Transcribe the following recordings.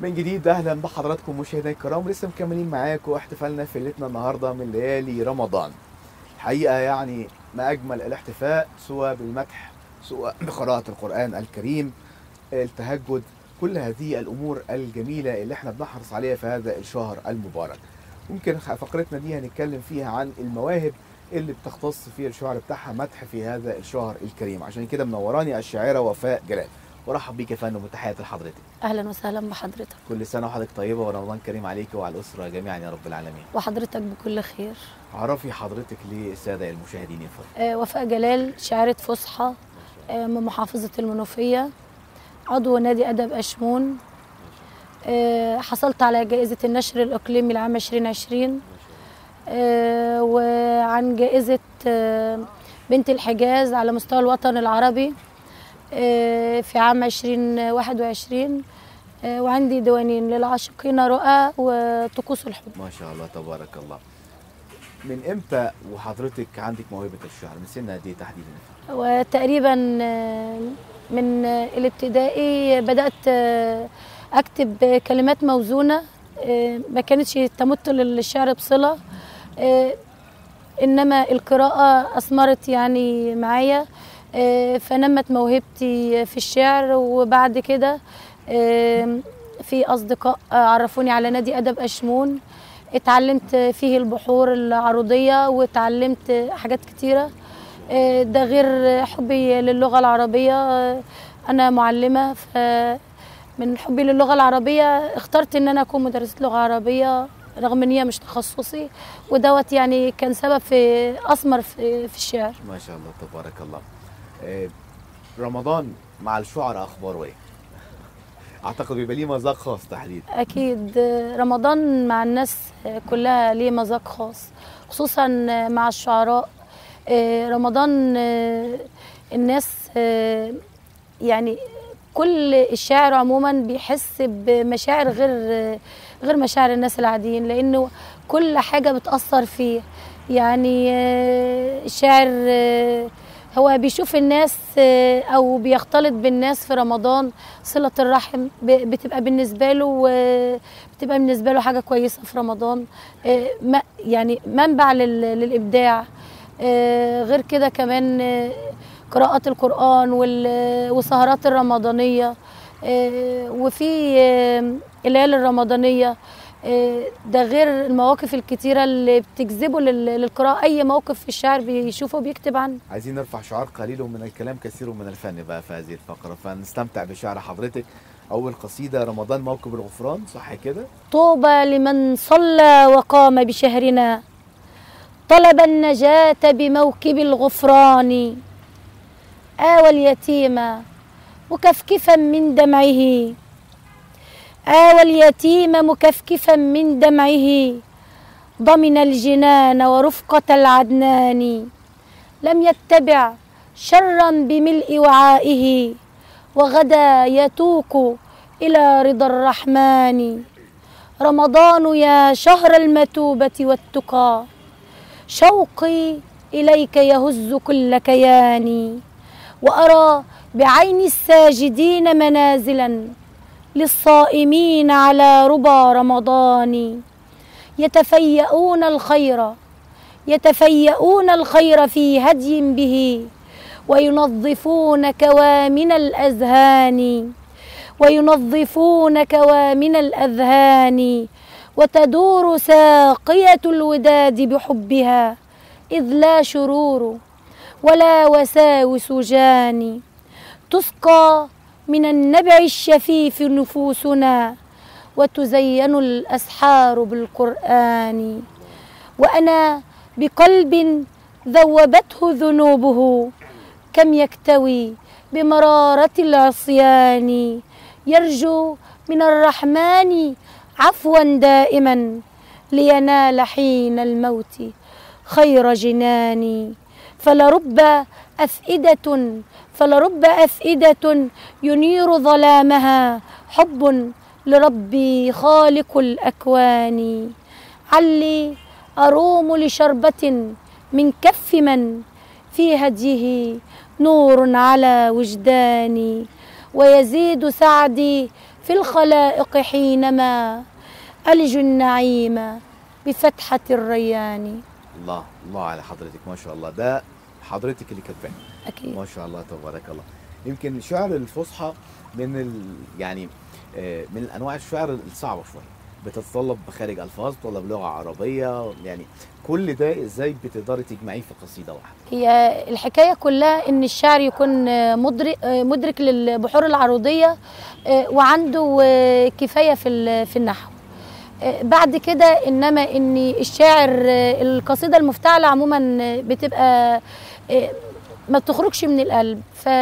من جديد اهلا بحضراتكم مشاهدينا الكرام لسه مكملين معاكم احتفالنا في ليلتنا النهارده من ليالي رمضان الحقيقه يعني ما اجمل الاحتفاء سواء بالمدح سواء بقراءه القران الكريم التهجد كل هذه الامور الجميله اللي احنا بنحرص عليها في هذا الشهر المبارك ممكن فقرتنا دي هنتكلم فيها عن المواهب اللي بتختص في الشعر بتاعها مدح في هذا الشهر الكريم عشان كده منوراني الشاعره وفاء جلال ورحب بيك يا فندم وتحياتي لحضرتك اهلا وسهلا بحضرتك كل سنه وحضرتك طيبه ورمضان كريم عليك وعلى الاسره جميعا يا رب العالمين وحضرتك بكل خير عرفي حضرتك للساده المشاهدين يا فندم آه وفاء جلال شاعرة فصحى آه من محافظة المنوفية عضو نادي أدب أشمون آه حصلت على جائزة النشر الإقليمي العام 2020 آه وعن جائزة آه بنت الحجاز على مستوى الوطن العربي آه في عام 2021 آه وعندي ديوانين للعاشقين رؤى وطقوس الحب ما شاء الله تبارك الله من امتى وحضرتك عندك موهبه الشعر من سن قد ايه تحديدا وتقريبا آه، من آه، الابتدائي بدأت آه، أكتب كلمات موزونة آه، ما كانتش تمت للشعر بصلة آه، إنما القراءة أثمرت يعني معايا آه، فنمت موهبتي في الشعر وبعد كده آه، في أصدقاء عرفوني على نادي أدب أشمون اتعلمت فيه البحور العروضية واتعلمت حاجات كتيرة آه، ده غير حبي للغة العربية آه، أنا معلمة فمن حبي للغة العربية اخترت إن أنا أكون مدرسة لغة عربية رغم إن هي مش تخصصي ودوت يعني كان سبب في أثمر في, في الشعر ما شاء الله تبارك الله آه، رمضان مع الشعراء اخباره ايه اعتقد بيبقى ليه مذاق خاص تحديدا أكيد رمضان مع الناس كلها ليه مذاق خاص خصوصا مع الشعراء آه، رمضان آه، الناس آه، يعني كل الشاعر عموما بيحس بمشاعر غير غير مشاعر الناس العاديين لانه كل حاجه بتاثر فيه يعني آه، الشاعر آه، هو بيشوف الناس آه، او بيختلط بالناس في رمضان صله الرحم ب- بتبقى بالنسبه له آه، بتبقى بالنسبه له حاجه كويسه في رمضان آه، ما- يعني منبع لل- للابداع آه، غير كده كمان آه، قراءة القرآن وال- والسهرات الرمضانية آه، وفي آه، الليالي الرمضانية آه، ده غير المواقف الكتيرة اللي بتجذبه لل- للقراءة أي موقف في الشعر بيشوفه بيكتب عنه عايزين نرفع شعار قليل من الكلام كثير من الفن بقى في هذه الفقره فنستمتع بشعر حضرتك اول قصيده رمضان موكب الغفران صح كده طوبى لمن صلى وقام بشهرنا طلب النجاة بموكب الغفران آوى اليتيم مكفكفا من دمعه آوى اليتيم مكفكفا من دمعه ضمن الجنان ورفقة العدنان لم يتبع شرا بملء وعائه وغدا يتوق إلى رضا الرحمن رمضان يا شهر المتوبة والتقى شوقي إليك يهز كل كياني وأرى بعين الساجدين منازلا للصائمين على ربى رمضان يتفيئون الخير يتفيئون الخير في هدي به وينظفون كوامن الأذهان وينظفون كوامن الأذهان وتدور ساقية الوداد بحبها إذ لا شرور ولا وساوس جاني تسقى من النبع الشفيف نفوسنا وتزين الأسحار بالقرآن وأنا بقلب ذوبته ذنوبه كم يكتوي بمرارة العصيان يرجو من الرحمن عفوا دائما لينال حين الموت خير جنان فلرب أفئدة فلرب أفئدة ينير ظلامها حب لربي خالق الأكوان علي أروم لشربة من كف من في هديه نور على وجداني ويزيد سعدي في الخلائق حينما ألج النعيم بفتحة الريان الله الله على حضرتك ما شاء الله ده حضرتك اللي كاتباه أكيد ما شاء الله تبارك الله يمكن الشعر الفصحى من ال... يعني آه، من انواع الشعر الصعبه شويه بتتطلب مخارج الفاظ بتتطلب لغه عربيه يعني كل ده ازاي بتقدري تجمعيه في قصيده واحده هي الحكاية كلها إن الشاعر يكون مدرك مدرك للبحور العروضية آه، وعنده آه، كفاية في ال- في النحو آه، بعد كده إنما إن الشاعر آه، القصيدة المفتعلة عموما آه، بتبقى آه، ما بتخرجش من القلب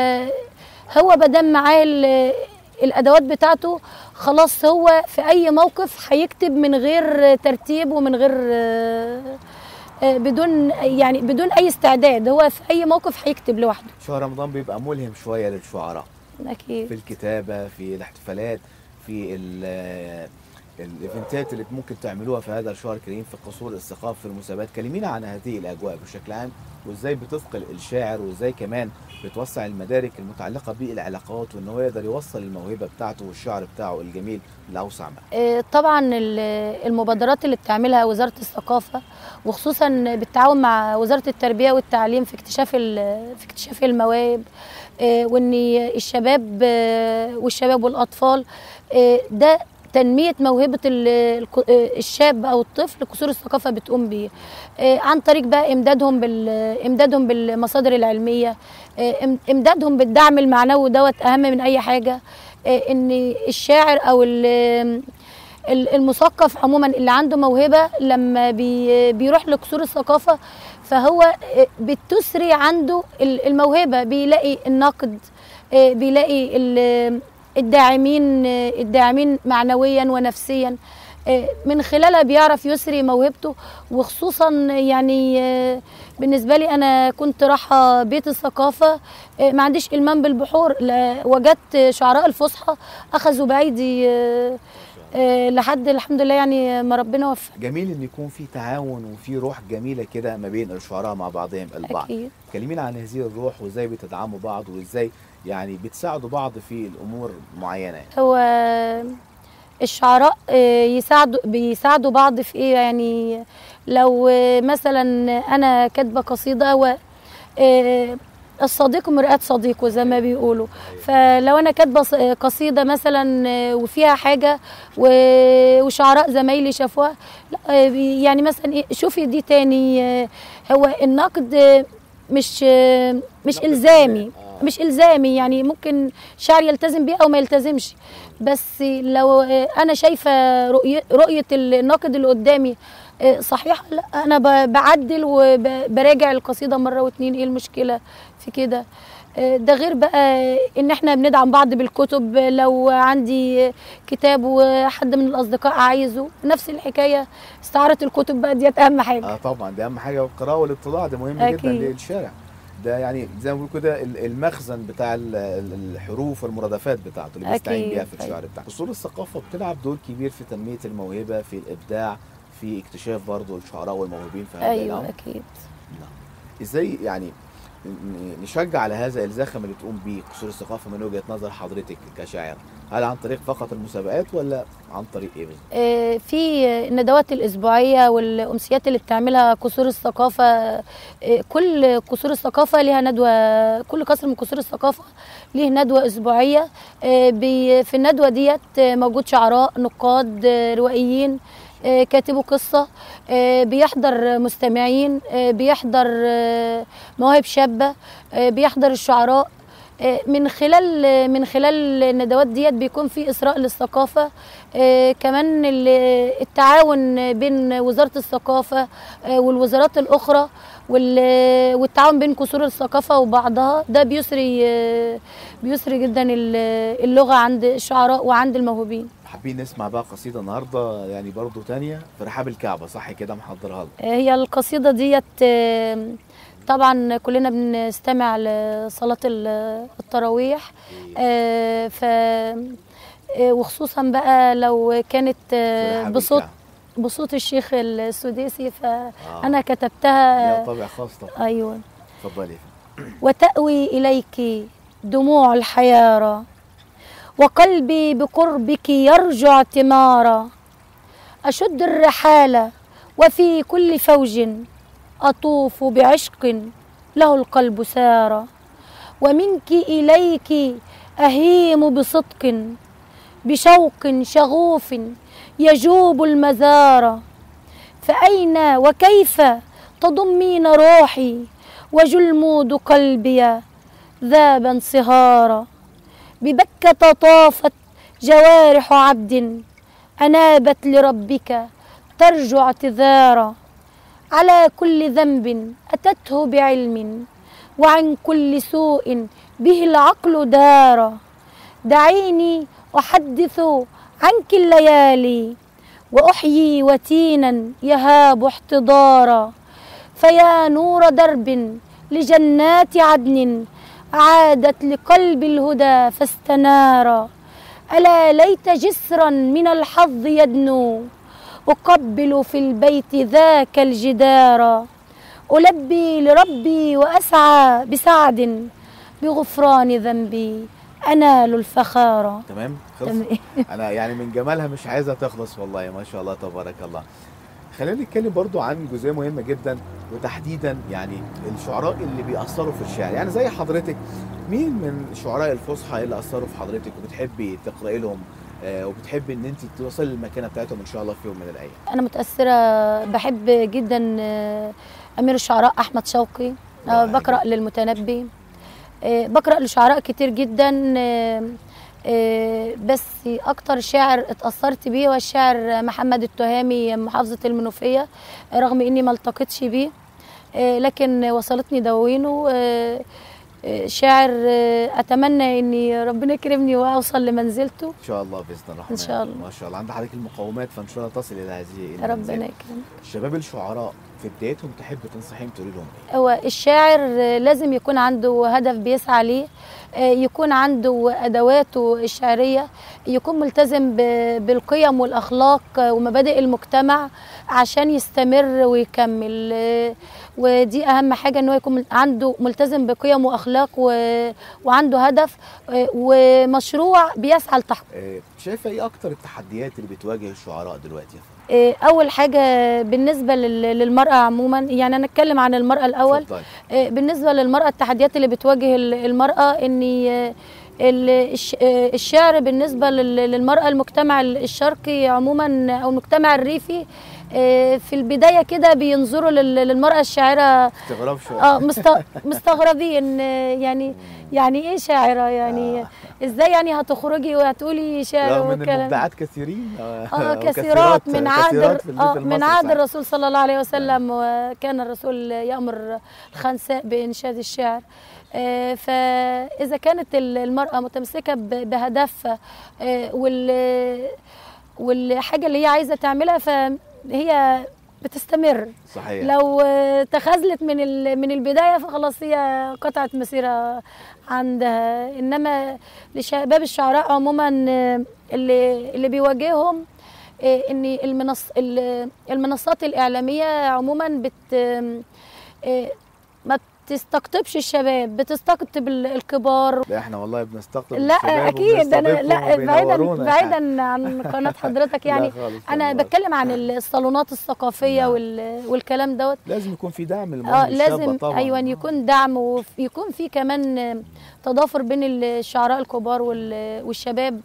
فهو بدم معاه ال- الأدوات بتاعته خلاص هو في أي موقف هيكتب من غير ترتيب ومن غير آه، آه، بدون يعني بدون اي استعداد هو في اي موقف هيكتب لوحده شهر رمضان بيبقى ملهم شويه للشعراء في اكيد الكتابه في الاحتفالات في ال- الايفنتات اللي ممكن تعملوها في هذا الشهر الكريم في قصور الثقافه في المسابقات كلمينا عن هذه الاجواء بشكل عام وازاي بتثقل الشاعر وازاي كمان بتوسع المدارك المتعلقه بالعلاقات وان هو يقدر يوصل الموهبه بتاعته والشعر بتاعه الجميل لاوسع مدى آه، طبعا ال- المبادرات اللي بتعملها وزاره الثقافه وخصوصا بالتعاون مع وزاره التربيه والتعليم في اكتشاف ال- في اكتشاف المواهب آه، وان الشباب آه، والشباب والاطفال آه، ده تنمية موهبة ال- الك- آه، الشاب أو الطفل قصور الثقافة بتقوم بيه آه، عن طريق بقى إمدادهم بال إمدادهم بالمصادر العلمية آه، إم- إمدادهم بالدعم المعنوي دوت أهم من أي حاجة آه، إن الشاعر أو ال- ال- المثقف عموما اللي عنده موهبه لما بي بيروح لقصور الثقافه فهو بتسري عنده ال- الموهبه بيلاقي النقد آه، بيلاقي ال- الداعمين آه، الداعمين معنويا ونفسيا آه، من خلالها بيعرف يسري موهبته وخصوصا يعني آه، بالنسبه لي انا كنت رايحه بيت الثقافه آه، ما عنديش المام بالبحور لا- وجدت شعراء الفصحى اخذوا بايدي آه، آه، لحد الحمد لله يعني ما ربنا وفق جميل ان يكون في تعاون وفي روح جميله كده ما بين الشعراء مع بعضهم البعض اكيد كلمينا عن هذه الروح وازاي بتدعموا بعض وازاي يعني بتساعدوا بعض في الامور معينه يعني. هو الشعراء آه، يساعدوا بيساعدوا بعض في ايه يعني لو آه، مثلا انا كاتبه قصيده و آه، الصديق مرآة صديقه زي ما بيقولوا فلو انا كاتبه ص- آه، قصيده مثلا آه، وفيها حاجه و- وشعراء زمايلي شافوها لا، آه، بي- يعني مثلا إيه، شوفي دي تاني آه، هو النقد آه، مش آه، مش نقد الزامي آه. مش الزامي يعني ممكن شاعر يلتزم بيه او ما يلتزمش بس لو آه، انا شايفه رؤيه رؤيه الناقد اللي قدامي آه، صحيحه لا انا ب- بعدل وبراجع القصيده مره واتنين ايه المشكله في كده آه، ده غير بقى ان احنا بندعم بعض بالكتب لو عندي كتاب وحد من الاصدقاء عايزه نفس الحكايه استعاره الكتب بقى ديت اهم حاجه اه طبعا ده اهم حاجه والقراءه والاطلاع ده مهم جدا أكيد. للشارع ده يعني زي ما بيقولوا كده ال- المخزن بتاع ال- ال- الحروف والمرادفات بتاعته اللي بيستعين أكيد. بيها في الشعر بتاعه اصول الثقافه بتلعب دور كبير في تنميه الموهبه في الابداع في اكتشاف برضه الشعراء والموهوبين في هذا ايوه الامر اكيد نعم. ازاي يعني ن- نشجع على هذا الزخم اللي تقوم بيه قصور الثقافه من وجهه نظر حضرتك كشاعر هل عن طريق فقط المسابقات ولا عن طريق ايه بالظبط؟ آه، في الندوات الأسبوعية والأمسيات اللي بتعملها قصور الثقافة آه، كل قصور الثقافة ليها ندوة كل قصر من قصور الثقافة ليه ندوة أسبوعية آه، بي- في الندوة ديت آه، موجود شعراء نقاد آه، روائيين آه، كاتبوا قصة آه، بيحضر مستمعين آه، بيحضر آه، مواهب شابة آه، بيحضر الشعراء آه، من خلال من خلال الندوات ديت بيكون في إسراء للثقافة آه، كمان ال- التعاون بين وزارة الثقافة آه، والوزارات الأخرى وال- والتعاون بين قصور الثقافة وبعضها ده بيسري آه، بيسري جدا ال- اللغة عند الشعراء وعند الموهوبين حابين نسمع بقى قصيده النهارده يعني برضه تانية في رحاب الكعبه صح كده محضرها لنا آه، هي القصيدة ديت آه، طبعا كلنا بنستمع لصلاة ال- التراويح آه، ف آه، وخصوصا بقى لو كانت في آه، رحاب بصوت الكعبة. بصوت الشيخ السديسي آه. فأنا كتبتها ليها طابع خاص طبعا أيوة اتفضلي وتأوي إليك دموع الحيارى وقلبي بقربك يرجو اعتمارا أشد الرحال وفي كل فوج أطوف بعشق له القلب سارا ومنك إليك أهيم بصدق بشوق شغوف يجوب المزار فأين وكيف تضمين روحي وجلمود قلبي ذاب انصهارا ببكة طافت جوارح عبد أنابت لربك ترجو اعتذارا على كل ذنب أتته بعلم وعن كل سوء به العقل دار دعيني أحدث عنك الليالي وأحيي وتينا يهاب احتضارا فيا نور درب لجنات عدن عادت لقلب الهدى فاستنارا ألا ليت جسرا من الحظ يدنو أقبل في البيت ذاك الجدار ألبي لربي وأسعى بسعد بغفران ذنبي أنال الفخار تمام خلص انا يعني من جمالها مش عايزه تخلص والله ما شاء الله تبارك الله خلينا نتكلم برضو عن جزئيه مهمه جدا وتحديدا يعني الشعراء اللي بيأثروا في الشعر يعني زي حضرتك مين من الشعراء الفصحى اللي أثروا في حضرتك وبتحبي تقرأي لهم آه، وبتحبي ان انت توصلي للمكانه بتاعتهم ان شاء الله في يوم من الايام أنا متأثرة بحب جدا آه، أمير الشعراء أحمد شوقي آه، رائع بقرأ للمتنبي آه، بقرأ لشعراء كتير جدا آه، آه، بس أكتر شاعر اتأثرت بيه هو الشاعر محمد التهامي محافظة المنوفية آه، رغم إني ما التقيتش بيه آه، لكن وصلتني دواوينه آه، آه، شاعر آه، أتمنى إني ربنا يكرمني وأوصل لمنزلته ان شاء الله باذن الرحمن إن شاء الله. ما شاء الله عند حضرتك المقومات فان شاء الله تصل الى هذه ربنا المنزلة. يكرمك الشباب الشعراء في بدايتهم تحب تنصحيهم تقولي لهم ايه هو الشاعر لازم يكون عنده هدف بيسعى ليه آه، يكون عنده ادواته الشعريه يكون ملتزم ب- بالقيم والاخلاق ومبادئ المجتمع عشان يستمر ويكمل آه، ودي اهم حاجه ان هو يكون عنده ملتزم بقيم واخلاق و- وعنده هدف آه، ومشروع بيسعى لتحقيقه آه، شايفه ايه اكتر التحديات اللي بتواجه الشعراء دلوقتي يا فندم؟ آه، اول حاجه بالنسبه لل- للمراه عموما يعني انا اتكلم عن المراه الاول اتفضلي. آه، بالنسبه للمراه التحديات اللي بتواجه ال- المراه ان آه، ال- الش- آه، الشعر بالنسبه لل- للمراه المجتمع الشرقي عموما او المجتمع الريفي آه، في البدايه كده بينظروا لل- للمراه الشاعره استغراب شويه اه مست- مستغربين آه، يعني يعني ايه شاعره يعني آه. ازاي يعني هتخرجي وهتقولي شعر رغم ان والكلام المبدعات كثيرين اه كثيرات من عهد كثيرات في الريف آه من المصري عهد صحيح. الرسول صلى الله عليه وسلم وكان الرسول يأمر الخنساء بإنشاد الشعر آه، فإذا كانت ال- المرأة متمسكة ب- بهدفها آه، وال والحاجة اللي هي عايزة تعملها فهي بتستمر صحيح لو آه، تخاذلت من ال- من البدايه فخلاص هي قطعت مسيره عندها انما لشباب الشعراء عموما آه، اللي اللي بيواجههم آه، ان المنص ال- المنصات الاعلاميه عموما بت آه، ما بتستقطبش الشباب بتستقطب ال- الكبار لا احنا والله بنستقطب لا الشباب اكيد انا وبنستضيفهم لا بعيدا وبينورونا. بعيدا عن قناه حضرتك لا يعني خالص انا والله. بتكلم عن الصالونات الثقافيه نعم. وال- والكلام دوت لازم يكون في دعم اه للمواهب الشابة لازم طبعا ايوه يكون دعم ويكون في كمان تضافر بين الشعراء الكبار وال- والشباب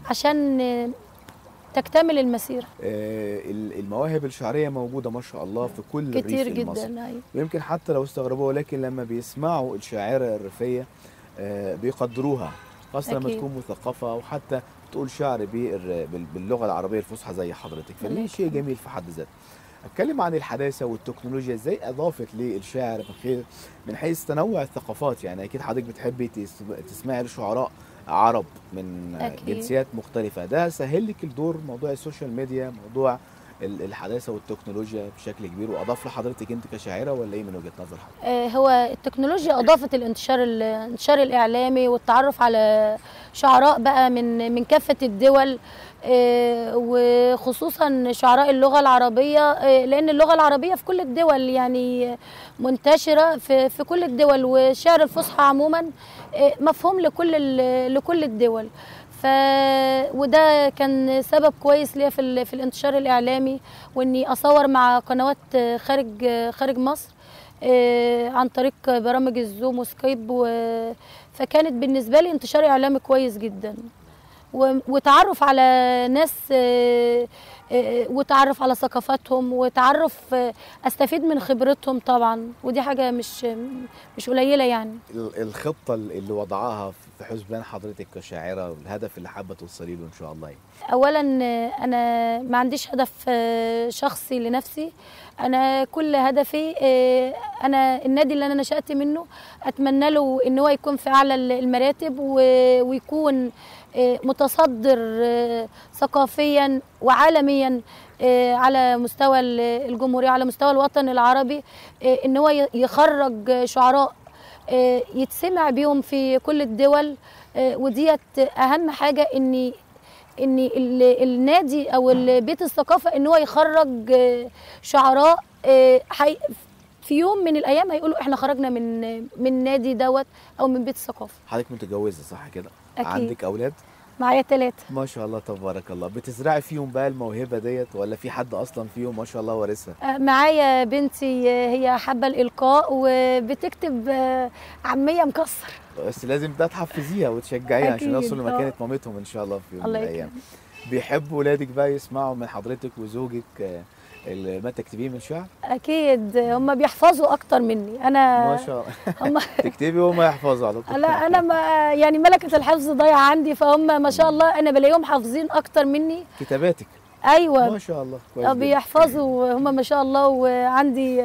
عشان تكتمل المسيره آه، ال- المواهب الشعريه موجوده ما شاء الله في كل كتير الريف المصري جدا ايوه ويمكن حتى لو استغربوها ولكن لما بيسمعوا الشاعره الريفيه آه، بيقدروها خاصه لما أكيد. تكون مثقفه او حتى تقول شعر بالر- بال- باللغه العربيه الفصحى زي حضرتك الله فدي شيء يكرمك. جميل في حد ذاته اتكلم عن الحداثه والتكنولوجيا ازاي اضافت للشعر من خير من حيث تنوع الثقافات يعني اكيد حضرتك بتحبي تس- تسمعي لشعراء عرب من أكيد. جنسيات مختلفه ده سهل لك الدور موضوع السوشيال ميديا موضوع ال- الحداثه والتكنولوجيا بشكل كبير واضاف لحضرتك انت كشاعره ولا ايه من وجهه نظر حضرتك؟ آه، هو التكنولوجيا اضافت الانتشار الانتشار الاعلامي والتعرف على شعراء بقى من من كافه الدول آه، وخصوصا شعراء اللغه العربيه آه، لان اللغه العربيه في كل الدول يعني منتشره في في كل الدول والشعر الفصحى عموما آه، مفهوم لكل ال- لكل الدول ف وده كان سبب كويس ليا في ال... في الانتشار الاعلامي واني اصور مع قنوات آه، خارج آه، خارج مصر آه، عن طريق برامج الزوم وسكايب و... فكانت بالنسبه لي انتشار اعلامي كويس جدا و- وتعرف على ناس آه، آه، وتعرف على ثقافاتهم وتعرف آه، استفيد من خبرتهم طبعا ودي حاجه مش مش قليله يعني ال- الخطه اللي وضعها في حسبان حضرتك كشاعره والهدف اللي حابه توصلي له ان شاء الله إيه؟ اولا آه، انا ما عنديش هدف آه، شخصي لنفسي انا كل هدفي آه، انا النادي اللي انا نشات منه اتمنى له ان هو يكون في اعلى المراتب و- ويكون آه، متصدر آه، ثقافيا وعالميا آه، على مستوى ال- الجمهوريه على مستوى الوطن العربي آه، ان هو ي- يخرج شعراء آه، يتسمع بيهم في كل الدول آه، وديت اهم حاجه ان ان ال- النادي او ال- بيت الثقافه ان هو يخرج آه، شعراء آه، حي في يوم من الايام هيقولوا احنا خرجنا من من النادي دوت او من بيت الثقافه حضرتك متجوزه صح كده أكيد. عندك اولاد معايا ثلاثه ما شاء الله تبارك الله بتزرعي فيهم بقى الموهبه ديت ولا في حد اصلا فيهم ما شاء الله وارثها معايا بنتي آه، هي حابه الالقاء وبتكتب آه، عاميه مكسر بس لازم ده تحفزيها وتشجعيها عشان أكيد، يوصلوا آه. لمكانه مامتهم ان شاء الله في يوم من الله الايام يكرمك بيحبوا ولادك بقى يسمعوا من حضرتك وزوجك آه، ال- ما تكتبيه من شعر اكيد هم بيحفظوا اكتر مني انا ما شاء الله هم تكتبي وهم يحفظوا على طول لا انا ما يعني ملكه الحفظ ضايعه عندي فهم ما شاء الله انا بلاقيهم حافظين اكتر مني كتاباتك ايوه ما شاء الله كويس اه جدا. بيحفظوا هم ما شاء الله وعندي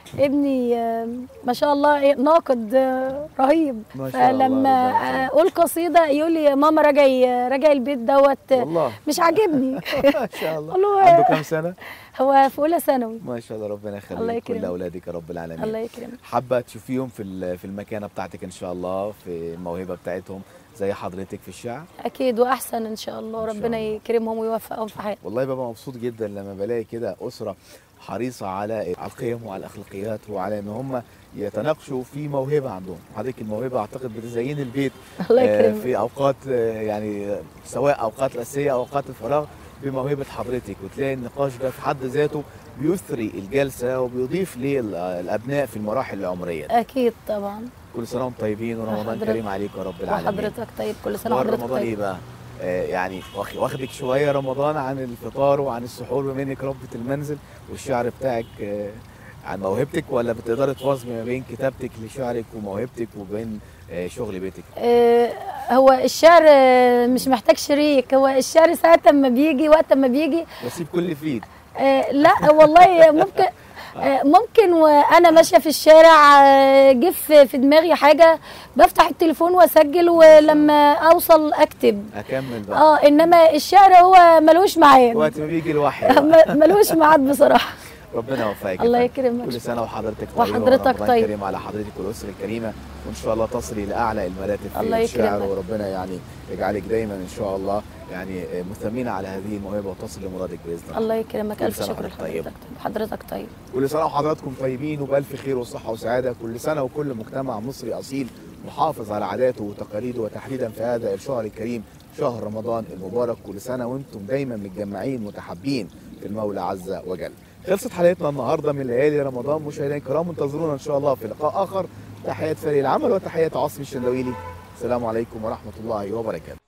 ابني آه، ما شاء الله إيه، ناقد آه، رهيب ما شاء الله فلما ربنا يخليك. اقول قصيده يقول لي يا ماما راجعي راجعي البيت دوت والله مش عاجبني ما شاء الله أقول له عنده كام سنه هو في اولى ثانوي ما شاء الله ربنا يخليك الله كل يكرمك. اولادك يا رب العالمين الله يكرمك حابه تشوفيهم في ال- في المكانه بتاعتك ان شاء الله في الموهبه بتاعتهم زي حضرتك في الشعر اكيد واحسن ان شاء الله إن شاء ربنا الله. يكرمهم ويوفقهم في حياتهم والله ببقى مبسوط جدا لما بلاقي كده اسره حريصه على على القيم وعلى الاخلاقيات وعلى ان هم يتناقشوا في موهبه عندهم حضرتك الموهبه اعتقد بتزين البيت الله آه، يكرمك في اوقات آه، يعني آه، سواء اوقات الاساسيه او اوقات الفراغ بموهبه حضرتك وتلاقي النقاش ده في حد ذاته بيثري الجلسه وبيضيف للابناء في المراحل العمريه اكيد طبعا كل سنه وانتم طيبين ورمضان وحضرتك- كريم عليكم يا رب العالمين وحضرتك طيب كل سنه أخبار وحضرتك رمضان ايه طيب بقى؟ آه يعني واخ- واخدك شويه رمضان عن الفطار وعن السحور بما انك ربة المنزل والشعر بتاعك آه عن موهبتك ولا بتقدري توازني ما بين كتابتك لشعرك وموهبتك وبين آه شغل بيتك؟ آه، هو الشعر آه، مش محتاج شريك هو الشعر ساعة ما بيجي وقت ما بيجي بسيب كل في ايد آه، لا والله ممكن آه، ممكن وانا ماشيه في الشارع آه، جه في في دماغي حاجه بفتح التليفون واسجل ولما اوصل اكتب اكمل بقى اه انما الشعر هو ملوش ميعاد وقت ما بيجي الوحي بقى. م- ملوش ميعاد بصراحه ربنا يوفقك يا الله فندم. يكرمك كل سنه وحضرتك طيبه وحضرتك ورمضان طيب. كريم على حضرتك والاسره الكريمه وان شاء الله تصلي لاعلى المراتب في الله الشعر يكرمك. وربنا يعني يجعلك دايما ان شاء الله يعني آه، مثمنه على هذه الموهبه وتصل لمرادك باذن الله الله يكرمك كل الف سنة شكر وحضرتك طيب. لحضرتك حضرتك طيب كل سنه وحضراتكم طيبين وبالف خير وصحه وسعاده كل سنه وكل مجتمع مصري اصيل محافظ على عاداته وتقاليده وتحديدا في هذا الشهر الكريم شهر رمضان المبارك كل سنه وانتم دايما متجمعين متحابين في المولى عز وجل خلصت حلقتنا النهارده من ليالي رمضان مشاهدينا الكرام انتظرونا ان شاء الله في لقاء اخر تحيات فريق العمل وتحيات عاصم الشندويلي السلام عليكم ورحمه الله وبركاته